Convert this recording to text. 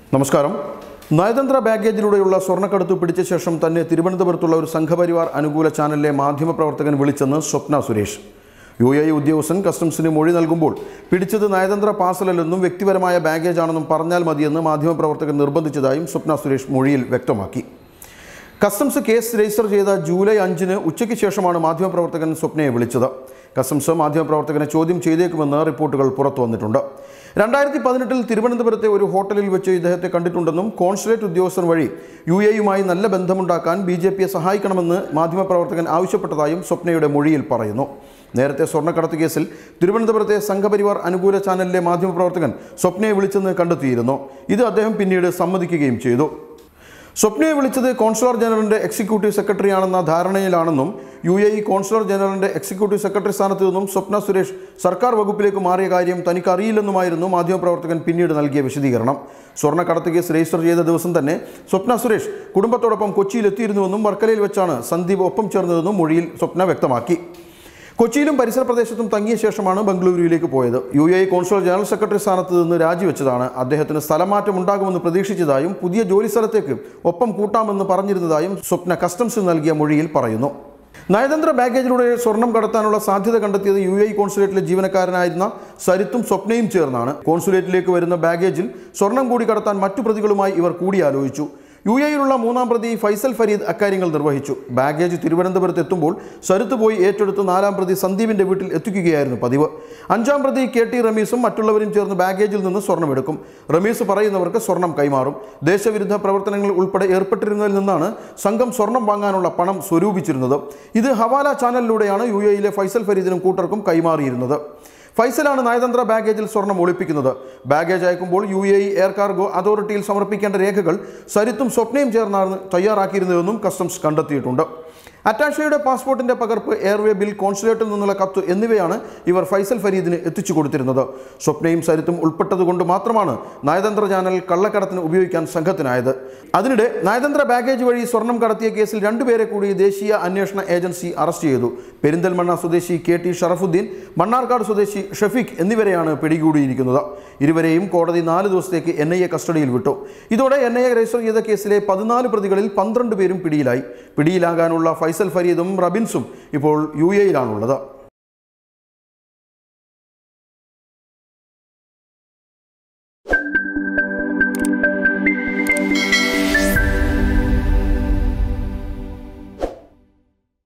നമസ്കാരം നയതന്ത്ര ബാഗേജിലൂടെയുള്ള സ്വർണ്ണക്കടത്ത് പിടിച്ച ശേഷം തന്നെ തിരുവനന്തപുരത്തുള്ള ഒരു സംഘപരിവാർ അനുകൂല ചാനലിലെ മാധ്യമപ്രവർത്തകൻ വിളിച്ചെന്ന് സ്വപ്ന സുരേഷ് യു എ ഉദ്യോഗസ്ഥൻ കസ്റ്റംസിന് മൊഴി നൽകുമ്പോൾ പിടിച്ചത് നയതന്ത്ര പാർസലല്ലെന്നും വ്യക്തിപരമായ ബാഗേജാണെന്നും പറഞ്ഞാൽ മതിയെന്ന് മാധ്യമപ്രവർത്തകൻ നിർബന്ധിച്ചതായും സ്വപ്ന സുരേഷ് മൊഴിയിൽ വ്യക്തമാക്കി കസ്റ്റംസ് കേസ് രജിസ്റ്റർ ചെയ്ത ജൂലൈ അഞ്ചിന് ഉച്ചയ്ക്ക് ശേഷമാണ് മാധ്യമപ്രവർത്തകൻ സ്വപ്നയെ വിളിച്ചത് കസ്റ്റംസ് മാധ്യമപ്രവർത്തകനെ ചോദ്യം ചെയ്തേക്കുമെന്ന് റിപ്പോർട്ടുകൾ പുറത്തു വന്നിട്ടുണ്ട് രണ്ടായിരത്തി പതിനെട്ടിൽ തിരുവനന്തപുരത്തെ ഒരു ഹോട്ടലിൽ വെച്ച് ഇദ്ദേഹത്തെ കണ്ടിട്ടുണ്ടെന്നും കോൺസുലേറ്റ് ഉദ്യോഗസ്ഥർ വഴി യു എയുമായി നല്ല ബന്ധമുണ്ടാക്കാൻ ബി ജെ പിയെ സഹായിക്കണമെന്ന് മാധ്യമപ്രവർത്തകൻ ആവശ്യപ്പെട്ടതായും സ്വപ്നയുടെ മൊഴിയിൽ പറയുന്നു നേരത്തെ സ്വർണ്ണക്കടത്ത് കേസിൽ തിരുവനന്തപുരത്തെ സംഘപരിവാർ അനുകൂല ചാനലിലെ മാധ്യമപ്രവർത്തകൻ സ്വപ്നയെ വിളിച്ചെന്ന് കണ്ടെത്തിയിരുന്നു ഇത് അദ്ദേഹം പിന്നീട് സമ്മതിക്കുകയും ചെയ്തു സ്വപ്നയെ വിളിച്ചത് കോൺസുലർ ജനറലിന്റെ എക്സിക്യൂട്ടീവ് സെക്രട്ടറിയാണെന്ന ധാരണയിലാണെന്നും യു എ ഇ കോൺസുലർ ജനറലിന്റെ എക്സിക്യൂട്ടീവ് സെക്രട്ടറി സ്ഥാനത്ത് നിന്നും സ്വപ്ന സുരേഷ് സർക്കാർ വകുപ്പിലേക്ക് മാറിയ കാര്യം തനിക്ക് അറിയില്ലെന്നുമായിരുന്നു മാധ്യമപ്രവർത്തകൻ പിന്നീട് നൽകിയ വിശദീകരണം സ്വർണ്ണക്കടത്ത് കേസ് രജിസ്റ്റർ ചെയ്ത ദിവസം തന്നെ സ്വപ്ന സുരേഷ് കുടുംബത്തോടൊപ്പം കൊച്ചിയിലെത്തിയിരുന്നുവെന്നും വർക്കലയിൽ വെച്ചാണ് സന്ദീപ് ഒപ്പം ചേർന്നതെന്നും മൊഴിയിൽ സ്വപ്ന വ്യക്തമാക്കി കൊച്ചിയിലും പരിസര പ്രദേശത്തും തങ്ങിയ ശേഷമാണ് ബംഗളൂരുവിലേക്ക് പോയത് U A consular general secretary സ്ഥാനത്ത് നിന്ന് രാജിവെച്ചതാണ് അദ്ദേഹത്തിന് സ്ഥലമാറ്റം ഉണ്ടാകുമെന്ന് പ്രതീക്ഷിച്ചതായും പുതിയ ജോലി സ്ഥലത്തേക്ക് ഒപ്പം കൂട്ടാമെന്ന് പറഞ്ഞിരുന്നതായും സ്വപ്ന കസ്റ്റംസ് നൽകിയ മൊഴിയിൽ പറയുന്നു നയതന്ത്ര ബാഗേജിലൂടെ സ്വർണം കടത്താനുള്ള സാധ്യത കണ്ടെത്തിയത് യു എ കോൺസുലേറ്റിലെ ജീവനക്കാരനായിരുന്ന സരിത്തും സ്വപ്നയും ചേർന്നാണ് കോൺസുലേറ്റിലേക്ക് വരുന്ന ബാഗേജിൽ സ്വർണം കൂടി കടത്താൻ മറ്റു പ്രതികളുമായി ഇവർ കൂടിയാലോചിച്ചു യു എയിലുള്ള മൂന്നാം പ്രതി ഫൈസൽ ഫരീദ് അക്കാര്യങ്ങൾ നിർവഹിച്ചു ബാഗേജ് തിരുവനന്തപുരത്ത് എത്തുമ്പോൾ സരുത്ത് പോയി ഏറ്റെടുത്ത് നാലാം പ്രതി സന്ദീപിന്റെ വീട്ടിൽ എത്തിക്കുകയായിരുന്നു പതിവ് അഞ്ചാം പ്രതി കെ ടി റമീസും മറ്റുള്ളവരും ചേർന്ന് ബാഗേജിൽ നിന്ന് സ്വർണ്ണമെടുക്കും റമീസ് പറയുന്നവർക്ക് സ്വർണം കൈമാറും ദേശവിരുദ്ധ പ്രവർത്തനങ്ങൾ ഉൾപ്പെടെ ഏർപ്പെട്ടിരുന്നതിൽ നിന്നാണ് സംഘം സ്വർണം വാങ്ങാനുള്ള പണം സ്വരൂപിച്ചിരുന്നത് ഇത് ഹവാല ചാനലിലൂടെയാണ് യു എയിലെ ഫൈസൽ ഫരീദിനും കൂട്ടർക്കും കൈമാറിയിരുന്നത് ഫൈസലാണ് നയതന്ത്ര ബാഗേജിൽ സ്വർണം ഒളിപ്പിക്കുന്നത് ബാഗേജ് അയക്കുമ്പോൾ U A E air cargo അതോറിറ്റിയിൽ സമർപ്പിക്കേണ്ട രേഖകൾ സരിത്തും സ്വപ്നയും ചേർന്നാണ് തയ്യാറാക്കിയിരുന്നതെന്നും കസ്റ്റംസ് കണ്ടെത്തിയിട്ടുണ്ട് അറ്റാഷയുടെ പാസ്പോർട്ടിന്റെ പകർപ്പ് എയർവേ ബിൽ കോൺസുലേറ്റിൽ നിന്നുള്ള കത്ത് എന്നിവയാണ് ഇവർ ഫൈസൽ ഫരീദിന് എത്തിച്ചു കൊടുത്തിരുന്നത് സ്വപ്നയും സരിത്തും ഉൾപ്പെട്ടതുകൊണ്ട് മാത്രമാണ് നയതന്ത്ര ചാനൽ കള്ളക്കടത്തിന് ഉപയോഗിക്കാൻ സംഘത്തിനായത് അതിനിടെ നയതന്ത്ര ബാഗേജ് വഴി സ്വർണം കടത്തിയ കേസിൽ രണ്ടുപേരെ കൂടി ദേശീയ അന്വേഷണ ഏജൻസി അറസ്റ്റ് ചെയ്തു പെരിന്തൽമണ്ണ സ്വദേശി കെ ടി ഷറഫുദ്ദീൻ മണ്ണാർക്കാട് സ്വദേശി ഷഫീഖ് എന്നിവരെയാണ് പിടികൂടിയിരിക്കുന്നത് ഇരുവരെയും കോടതി നാല് ദിവസത്തേക്ക് എൻ ഐ എ കസ്റ്റഡിയിൽ വിട്ടു ഇതോടെ എൻ ഐ എ രജിസ്റ്റർ ചെയ്ത കേസിലെ പതിനാല് പ്രതികളിൽ പന്ത്രണ്ട് പേരും പിടിയിലായി പിടിയിലാകാനുള്ള ഫൈസൽ ഫരീദും റബിൻസും ഇപ്പോൾ യു എയിലാണുള്ളത്